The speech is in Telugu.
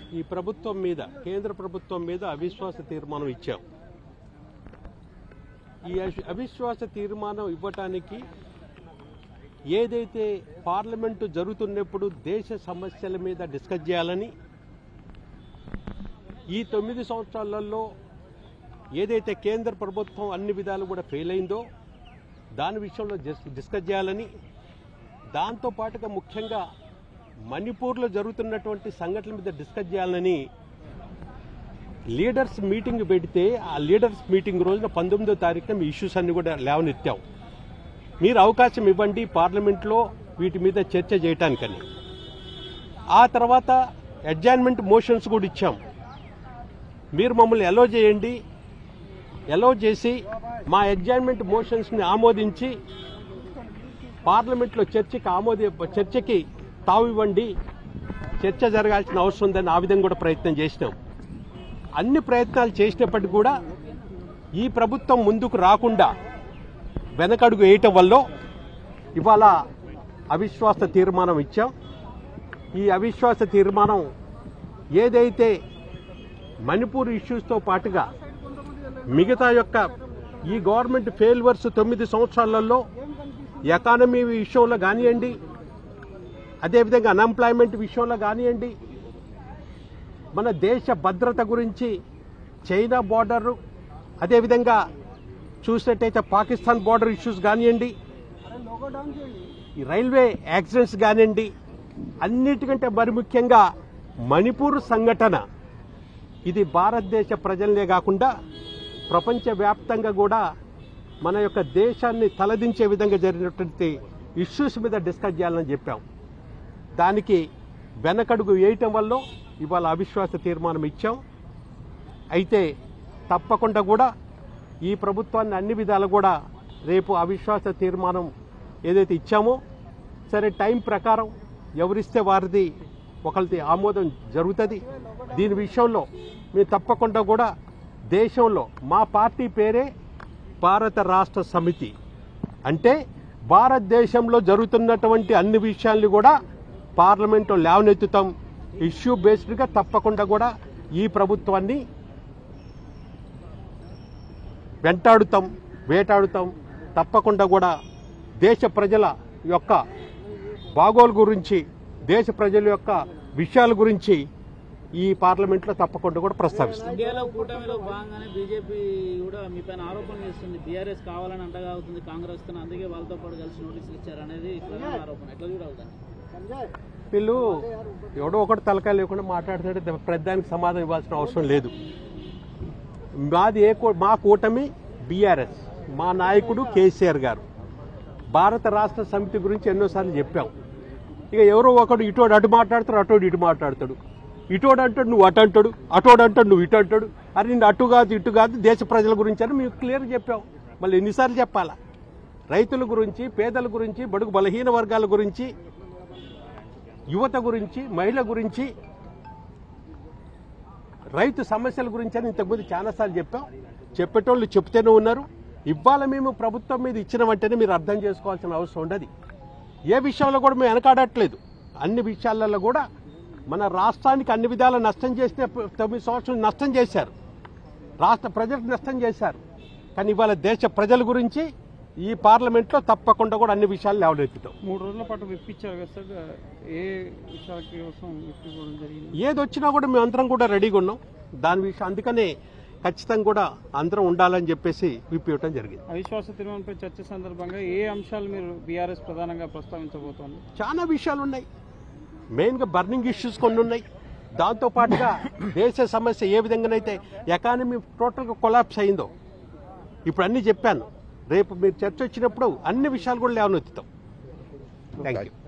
ఈ ప్రభుత్వం మీద కేంద్ర ప్రభుత్వం మీద అవిశ్వాస తీర్మానం ఇచ్చాం ఈ అవి- అవిశ్వాస తీర్మానం ఇవ్వటానికి ఏదైతే పార్లమెంటు జరుగుతున్నప్పుడు దేశ సమస్యల మీద డిస్కస్ చేయాలని ఈ తొమ్మిది సంవత్సరాలలో ఏదైతే కేంద్ర ప్రభుత్వం అన్ని విధాలు కూడా ఫెయిల్ అయిందో దాని విషయంలో డిస్- డిస్కస్ చేయాలని దాంతో పాటుగా ముఖ్యంగా మణిపూర్లో జరుగుతున్నటువంటి సంఘటనల మీద డిస్కస్ చేయాలని లీడర్స్ మీటింగ్ పెడితే ఆ లీడర్స్ మీటింగ్ రోజున పంతొమ్మిదో తారీఖున మీ ఇష్యూస్ అన్ని కూడా లేవనెత్తాం మీరు అవకాశం ఇవ్వండి పార్లమెంట్లో వీటి మీద చర్చ చేయటానికని ఆ తర్వాత అడ్జాయిన్మెంట్ మోషన్స్ కూడా ఇచ్చాం మీరు మమ్మల్ని ఎలో చేయండి ఎలో చేసి మా అడ్జాయిన్మెంట్ మోషన్స్ని ఆమోదించి పార్లమెంట్లో చర్చకి ఆమోద చర్చకి తావివ్వండి చర్చ జరగాల్సిన అవసరం ఉందని ఆ విధంగా కూడా ప్రయత్నం చేసినాం అన్ని ప్రయత్నాలు చేసినప్పటికీ కూడా ఈ ప్రభుత్వం ముందుకు రాకుండా వెనకడుగు వేయటం వల్ల ఇవాళ అవిశ్వాస తీర్మానం ఇచ్చాం ఈ అవిశ్వాస తీర్మానం ఏదైతే మణిపూర్ ఇష్యూస్తో పాటుగా మిగతా యొక్క ఈ గవర్నమెంట్ ఫెయిల్వర్స్ తొమ్మిది సంవత్సరాలలో ఎకానమీ విషయంలో కానివ్వండి అదేవిధంగా అన్ఎంప్లాయ్మెంట్ విషయంలో కానివ్వండి మన దేశ భద్రత గురించి చైనా బార్డరు అదేవిధంగా చూసినట్టయితే పాకిస్తాన్ బార్డర్ ఇష్యూస్ కానివ్వండి ఈ రైల్వే యాక్సిడెంట్స్ కానివ్వండి అన్నిటికంటే మరి ముఖ్యంగా మణిపూర్ సంఘటన ఇది భారతదేశ ప్రజలనే కాకుండా ప్రపంచవ్యాప్తంగా కూడా మన యొక్క దేశాన్ని తలదించే విధంగా జరిగినటువంటి ఇష్యూస్ మీద డిస్కస్ చేయాలని చెప్పాం దానికి వెనకడుగు వేయటం వల్ల ఇవాళ అవిశ్వాస తీర్మానం ఇచ్చాం అయితే తప్పకుండా కూడా ఈ ప్రభుత్వాన్ని అన్ని విధాలు కూడా రేపు అవిశ్వాస తీర్మానం ఏదైతే ఇచ్చామో సరే టైం ప్రకారం ఎవరిస్తే వారిది ఒకరిది ఆమోదం జరుగుతుంది దీని విషయంలో మేము తప్పకుండా కూడా దేశంలో మా పార్టీ పేరే భారత రాష్ట్ర సమితి అంటే భారతదేశంలో జరుగుతున్నటువంటి అన్ని విషయాల్ని కూడా పార్లమెంట్లో లేవనెత్తుతాం ఇష్యూ బేస్డ్గా తప్పకుండా కూడా ఈ ప్రభుత్వాన్ని వెంటాడుతాం వేటాడుతాం తప్పకుండా కూడా దేశ ప్రజల యొక్క బాగోలు గురించి దేశ ప్రజల యొక్క విషయాల గురించి ఈ పార్లమెంట్లో తప్పకుండా కూడా ప్రస్తావిస్తాం ఇండియాలో కూటమిలో భాగంగానే బీజేపీ కూడా మీ పైన ఆరోపణలు చేస్తుంది బీఆర్ఎస్ కావాలని అండగా అవుతుంది కాంగ్రెస్ తో అందుకే వాళ్ళతో పాటు కలిసి నోటీసులు ఇచ్చారు అనేది ప్రధాన ఆరోపణ ఎట్లా చూడాలి దాన్ని వీళ్ళు ఎవడో ఒకటి తలకాయ లేకుండా మాట్లాడుతుంటే ప్రధానికి సమాధానం ఇవ్వాల్సిన అవసరం లేదు మాది ఏ కూ- మా కూటమి బీఆర్ఎస్ మా నాయకుడు కేసీఆర్ గారు భారత రాష్ట్ర సమితి గురించి ఎన్నోసార్లు చెప్పాం ఇక ఎవరో ఒకడు ఇటోడు అటు మాట్లాడతాడు అటోడు ఇటు మాట్లాడతాడు ఇటోడు అంటాడు నువ్వు అటు అంటాడు అటోడు అంటాడు నువ్వు ఇటు అంటాడు అరే నిన్ను అటు కాదు ఇటు కాదు దేశ ప్రజల గురించి అని మేము క్లియర్ చెప్పాం మళ్ళీ ఎన్నిసార్లు చెప్పాలా రైతుల గురించి పేదల గురించి బడుగు బలహీన వర్గాల గురించి యువత గురించి మహిళ గురించి రైతు సమస్యల గురించి అని ఇంతకుముందు చాలాసార్లు చెప్పాం చెప్పేటోళ్ళు చెప్తూనే ఉన్నారు ఇవాళ మేము ప్రభుత్వం మీద ఇచ్చిన వెంటనే మీరు అర్థం చేసుకోవాల్సిన అవసరం ఉండదు ఏ విషయంలో కూడా మేము వెనకాడట్లేదు అన్ని విషయాలలో కూడా మన రాష్ట్రానికి అన్ని విధాల నష్టం చేస్తే తొమ్మిది సంవత్సరాలు నష్టం చేశారు రాష్ట్ర ప్రజలకు నష్టం చేశారు కానీ ఇవాళ దేశ ప్రజల గురించి ఈ పార్లమెంట్లో తప్పకుండా కూడా అన్ని విషయాలు లేవనెత్తుతాం మూడు రోజుల పాటు విప్పించారు కదా సార్ ఏ విషయాల కోసం విప్పిపోవడం జరిగింది ఏది వచ్చినా కూడా మేము అందరం కూడా రెడీగా ఉన్నాం దాని విషయం అందుకనే ఖచ్చితంగా కూడా అందరం ఉండాలని చెప్పేసి విప్పివ్వటం జరిగింది అవిశ్వాస తీర్మానంపై చర్చ సందర్భంగా ఏ అంశాలు మీరు బీఆర్ఎస్ ప్రధానంగా ప్రస్తావించబోతోంది చాలా విషయాలు ఉన్నాయి మెయిన్గా బర్నింగ్ ఇష్యూస్ కొన్ని ఉన్నాయి దాంతో పాటుగా దేశ సమస్య ఏ విధంగానైతే ఎకానమీ టోటల్గా కొలాప్స్ అయిందో ఇప్పుడు అన్నీ చెప్పాను రేపు మీరు చర్చ వచ్చినప్పుడు అన్ని విషయాలు కూడా లేవనెత్తుతాం థ్యాంక్ యూ